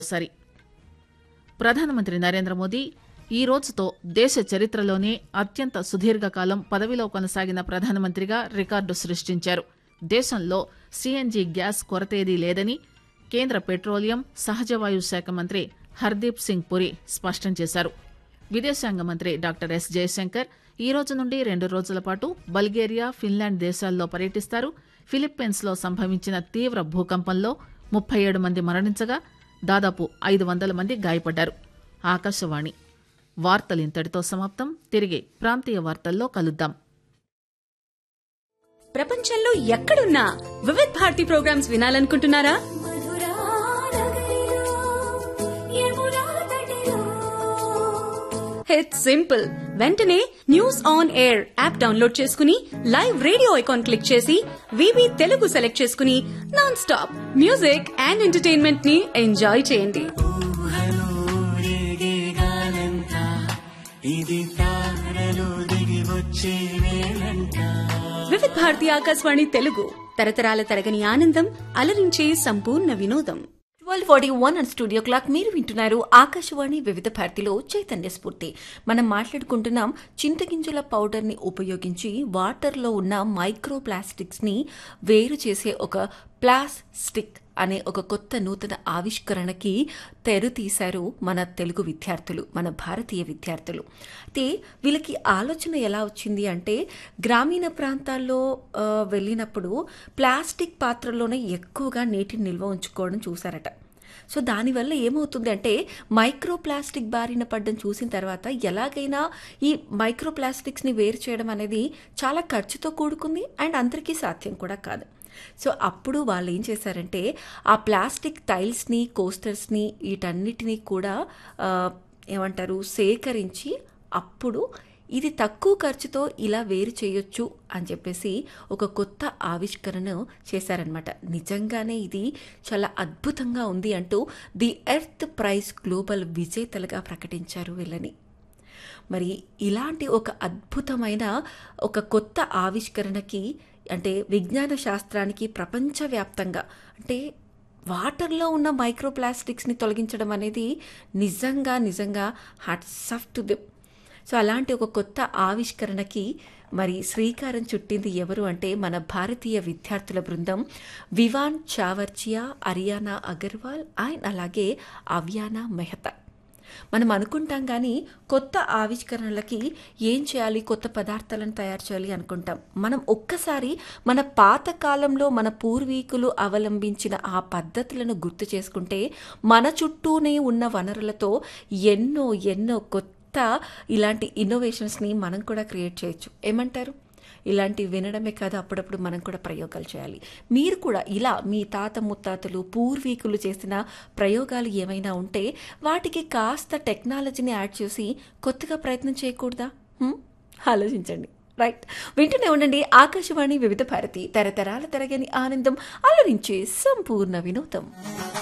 సరి ప్రధానమంత్రి నరేంద్ర మోదీ ఈ రోజుతో దేశ చరిత్రలోనే అత్యంత సుదీర్ఘకాలం పదవిలో కొనసాగిన ప్రధానమంత్రిగా రికార్డు సృష్టించారు దేశంలో సీఎన్జీ గ్యాస్ కొరతేదీ లేదని కేంద్ర పెట్రోలియం సహజవాయు శాఖ మంత్రి హర్దీప్ సింగ్ పురి స్పష్టం చేశారు విదేశాంగ మంత్రి డాక్టర్ ఎస్ జయశంకర్ ఈ రోజు నుండి రెండు రోజుల పాటు బల్గేరియా ఫిన్లాండ్ దేశాల్లో పర్యటిస్తారు ఫిలిప్పీన్స్ లో సంభవించిన తీవ్ర భూకంపంలో ముప్పై ఏడు మంది మరణించగా దాదాపు ఐదు వందల మంది గాయపడ్డారు ఆకాశవాణి వార్తలు ఇంతటితో సమాప్తం తిరిగి ప్రాంతీయ వార్తల్లో కలుద్దాం ప్రపంచంలో ఎక్కడున్నా వివిధ్ భారతి ప్రోగ్రామ్స్ వినాలనుకుంటున్నారా ఇట్స్ సింపుల్ వెంటనే news on air app download చేసుకుని లైవ్ రేడియో ఐకాన్ క్లిక్ చేసి వివి తెలుగు సెలెక్ట్ చేసుకుని non stop music and entertainment ని ఎంజాయ్ చేయండి వివిధ్ భారతి ఆకాశవాణి తెలుగు తరతరాల తరగని ఆనందం అలరించే సంపూర్ణ వినోదం twelve forty one and studio clock మీరు వింటున్నారు ఆకాశవాణి వివిధ భారతిలో చైతన్య స్ఫూర్తి మనం మాట్లాడుకుంటున్నాం చింతగింజల పౌడర్ని ఉపయోగించి వాటర్లో ఉన్న మైక్రో ప్లాస్టిక్స్ని వేరు చేసే ఒక ప్లాస్టిక్ అనే ఒక కొత్త నూతన ఆవిష్కరణకి తెరు తీశారు మన తెలుగు విద్యార్థులు మన భారతీయ విద్యార్థులు అయితే వీళ్ళకి ఆలోచన ఎలా వచ్చింది అంటే గ్రామీణ ప్రాంతాల్లో ఆ, వెళ్ళినప్పుడు ప్లాస్టిక్ పాత్రల్లోనే ఎక్కువగా నీటిని నిల్వ ఉంచుకోవడం చూశారట సో దానివల్ల ఏమవుతుంది అంటే మైక్రో ప్లాస్టిక్ బారిన పడ్డం చూసిన తర్వాత ఎలాగైనా ఈ మైక్రో ప్లాస్టిక్స్ని వేరు చేయడం అనేది చాలా ఖర్చుతో కూడుకుంది అండ్ అందరికీ సాధ్యం కూడా కాదు సో అప్పుడు వాళ్ళు ఏం చేశారంటే ఆ ప్లాస్టిక్ టైల్స్ని కోస్టర్స్ని వీటన్నిటినీ కూడా ఆ, ఏమంటారు సేకరించి అప్పుడు ఇది తక్కువ ఖర్చుతో ఇలా వేరు చేయొచ్చు అని చెప్పేసి ఒక కొత్త ఆవిష్కరణ చేశారనమాట నిజంగానే ఇది చాలా అద్భుతంగా ఉంది అంటూ ది ఎర్త్ ప్రైజ్ గ్లోబల్ విజేతలుగా ప్రకటించారు వీళ్ళని మరి ఇలాంటి ఒక అద్భుతమైన ఒక కొత్త ఆవిష్కరణకి అంటే విజ్ఞాన శాస్త్రానికి ప్రపంచవ్యాప్తంగా అంటే వాటర్లో ఉన్న మైక్రో ప్లాస్టిక్స్ని తొలగించడం అనేది నిజంగా నిజంగా hats off to the so అలాంటి ఒక కొత్త ఆవిష్కరణకి మరి శ్రీకారం చుట్టింది ఎవరు అంటే మన భారతీయ విద్యార్థుల బృందం వివాన్ చావర్చియా అరియానా అగర్వాల్ అండ్ అలాగే అవ్యానా మెహతా మనం అనుకుంటాం కానీ కొత్త ఆవిష్కరణలకి ఏం చేయాలి కొత్త పదార్థాలను తయారు చేయాలి అనుకుంటాం మనం ఒక్కసారి మన పాత కాలంలో మన పూర్వీకులు అవలంబించిన ఆ పద్ధతులను గుర్తు చేసుకుంటే మన చుట్టూనే ఉన్న వనరులతో ఎన్నో ఎన్నో కొత్త ఇలాంటి ఇన్నోవేషన్స్ని మనం కూడా క్రియేట్ చేయొచ్చు ఏమంటారు ఇలాంటివి వినడమే కాదు అప్పుడప్పుడు మనం కూడా ప్రయోగాలు చేయాలి మీరు కూడా ఇలా మీ తాత ముత్తాతలు పూర్వీకులు చేసిన ప్రయోగాలు ఏమైనా ఉంటే వాటికి కాస్త టెక్నాలజీని యాడ్ చేసి కొత్తగా ప్రయత్నం చేయకూడదా హ్మ్? ఆలోచించండి రైట్ వింటూనే ఉండండి ఆకాశవాణి వివిధ భారతి తరతరాల తరగని ఆనందం అలరించే సంపూర్ణ వినోదం